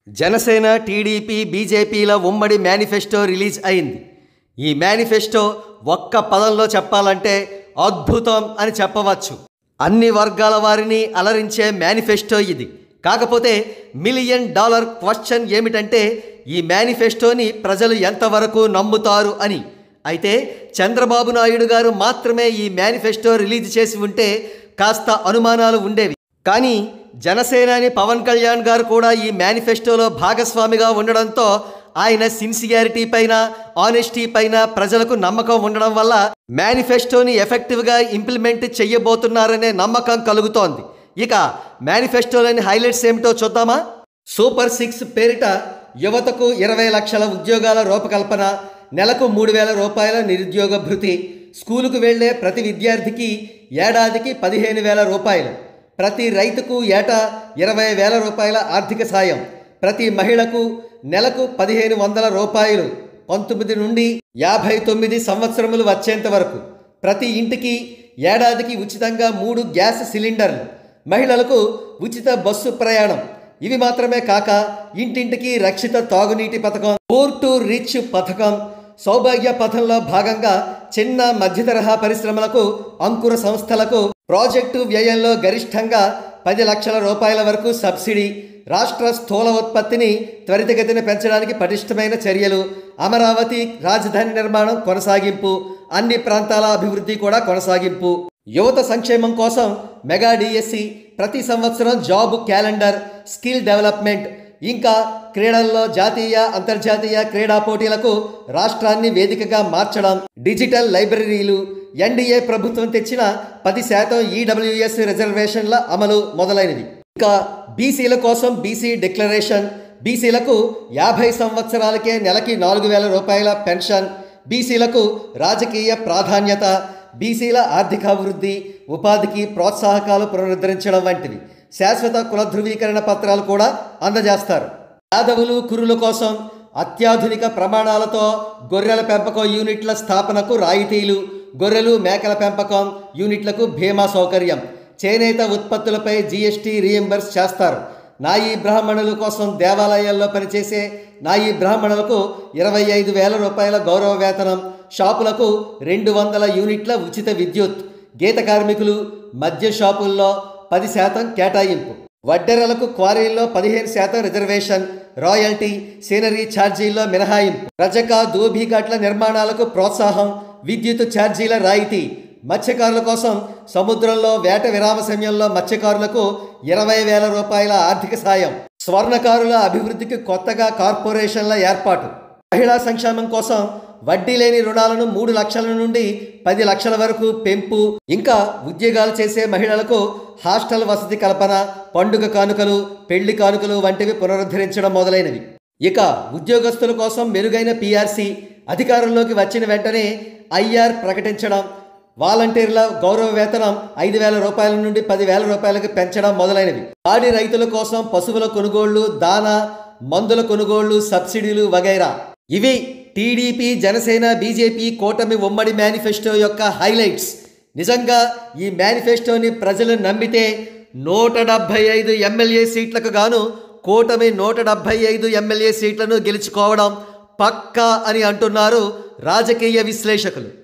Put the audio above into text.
Janasena TDP బీజేపీల ఉమ్మడి manifesto release అయింది ఈ మేనిఫెస్టో ఒక్క పదంలో చెప్పాలంటే అద్భుతం అని చెప్పవచ్చు అన్ని వర్గాల వారిని అలరించే మేనిఫెస్టో ఇది కాకపోతే మిలియన్ డాలర్ క్వశ్చన్ ఏమిటంటే ఈ మేనిఫెస్టోని ప్రజలు ఎంతవరకు నమ్ముతారు అని అయితే చంద్రబాబు నాయుడు గారు మాత్రమే ఈ మేనిఫెస్టో రిలీజ్ చేసి ఉంటే కాస్త అనుమానాలు ఉండేవి కానీ జనసేనాని పవన్ కళ్యాణ్ గారు కూడా ఈ మేనిఫెస్టోలో భాగస్వామిగా ఉండడంతో ఆయన సిన్సియారిటీ పైన ఆనెస్టీ పైన ప్రజలకు నమ్మకం ఉండడం వల్ల మేనిఫెస్టోని ఎఫెక్టివ్గా ఇంప్లిమెంట్ చెయ్యబోతున్నారనే నమ్మకం కలుగుతోంది ఇక మేనిఫెస్టోలోని హైలైట్స్ ఏమిటో చూద్దామా సూపర్ సిక్స్ పేరిట యువతకు ఇరవై లక్షల ఉద్యోగాల రూపకల్పన నెలకు మూడు వేల రూపాయల నిరుద్యోగ భృతి స్కూలుకు వెళ్లే ప్రతి విద్యార్థికి ఏడాదికి పదిహేను వేల రూపాయలు ప్రతి రైతుకు ఏటా ఇరవై వేల రూపాయల ఆర్థిక సాయం ప్రతి మహిళకు నెలకు పదిహేను వందల రూపాయలు పంతొమ్మిది నుండి యాభై తొమ్మిది సంవత్సరములు వచ్చేంత వరకు ప్రతి ఇంటికి ఏడాదికి ఉచితంగా మూడు గ్యాస్ సిలిండర్లు మహిళలకు ఉచిత బస్సు ప్రయాణం ఇవి మాత్రమే కాక ఇంటింటికి రక్షిత తాగునీటి పథకం పూర్ టు రిచ్ పథకం సౌభాగ్య పథంలో భాగంగా చిన్న మధ్యతరహా పరిశ్రమలకు అంకుర సంస్థలకు ప్రాజెక్టు వ్యయంలో గరిష్టంగా పది లక్షల రూపాయల వరకు సబ్సిడీ రాష్ట్ర స్థూల ఉత్పత్తిని త్వరితగతిన పెంచడానికి పటిష్టమైన చర్యలు అమరావతి రాజధాని నిర్మాణం కొనసాగింపు అన్ని ప్రాంతాల అభివృద్ధి కూడా కొనసాగింపు యువత సంక్షేమం కోసం మెగా డిఎస్సి ప్రతి సంవత్సరం జాబ్ క్యాలెండర్ స్కిల్ డెవలప్మెంట్ ఇంకా క్రీడల్లో జాతీయ అంతర్జాతీయ క్రీడా పోటీలకు రాష్ట్రాన్ని వేదికగా మార్చడం డిజిటల్ లైబ్రరీలు ఎన్డీఏ ప్రభుత్వం తెచ్చిన పది శాతం ఈడబ్ల్యూఎస్ రిజర్వేషన్ల అమలు మొదలైనవి ఇంకా బీసీల కోసం బీసీ డిక్లరేషన్ బీసీలకు యాభై సంవత్సరాలకే నెలకి నాలుగు వేల రూపాయల పెన్షన్ బీసీలకు రాజకీయ ప్రాధాన్యత బీసీల ఆర్థికాభివృద్ధి ఉపాధికి ప్రోత్సాహకాలు పునరుద్ధరించడం వంటివి శాశ్వత కుల ధృవీకరణ పత్రాలు కూడా అందజేస్తారు యాదవులు కురుల కోసం అత్యాధునిక ప్రమాణాలతో గొర్రెల పెంపకం యూనిట్ల స్థాపనకు రాయితీలు గొర్రెలు మేకల పెంపకం యూనిట్లకు బీమా సౌకర్యం చేనేత ఉత్పత్తులపై జీఎస్టీ రీఎంబర్స్ చేస్తారు నాయి బ్రాహ్మణుల కోసం దేవాలయాల్లో పనిచేసే నాయి బ్రాహ్మణులకు ఇరవై ఐదు వేల రూపాయల గౌరవ వేతనం షాపులకు రెండు వందల యూనిట్ల ఉచిత విద్యుత్ గీత కార్మికులు మద్య షాపుల్లో పది శాతం కేటాయింపు వడ్డెరలకు క్వారీల్లో పదిహేను శాతం రిజర్వేషన్ రాయల్టీ సీనరీ ఛార్జీల్లో మినహాయింపు రజక దోబీఘాట్ల నిర్మాణాలకు ప్రోత్సాహం విద్యుత్ ఛార్జీల రాయితీ మత్స్యకారుల కోసం సముద్రంలో వేట విరామ సమయంలో మత్స్యకారులకు ఇరవై వేల రూపాయల ఆర్థిక సాయం స్వర్ణకారుల అభివృద్ధికి కొత్తగా కార్పొరేషన్ల ఏర్పాటు మహిళా సంక్షేమం కోసం వడ్డీ లేని రుణాలను మూడు లక్షల నుండి పది లక్షల వరకు పెంపు ఇంకా ఉద్యోగాలు చేసే మహిళలకు హాస్టల్ వసతి కల్పన పండుగ కానుకలు పెళ్లి కానుకలు వంటివి పునరుద్ధరించడం మొదలైనవి ఇక ఉద్యోగస్తుల కోసం మెరుగైన పీఆర్సీ అధికారంలోకి వచ్చిన వెంటనే ఐఆర్ ప్రకటించడం వాలంటీర్ల గౌరవ వేతనం ఐదు వేల రూపాయల నుండి పదివేల రూపాయలకు పెంచడం మొదలైనవి పాడి రైతుల కోసం పశువుల కొనుగోళ్లు దానా మందుల కొనుగోళ్లు సబ్సిడీలు వగైరా ఇవి టీడీపీ జనసేన బీజేపీ కూటమి ఉమ్మడి మేనిఫెస్టో యొక్క హైలైట్స్ నిజంగా ఈ మేనిఫెస్టోని ప్రజలు నమ్మితే నూట డెబ్భై ఐదు ఎమ్మెల్యే సీట్లకు గాను కూటమి నూట డెబ్భై ఐదు ఎమ్మెల్యే సీట్లను గెలుచుకోవడం పక్కా అని అంటున్నారు రాజకీయ విశ్లేషకులు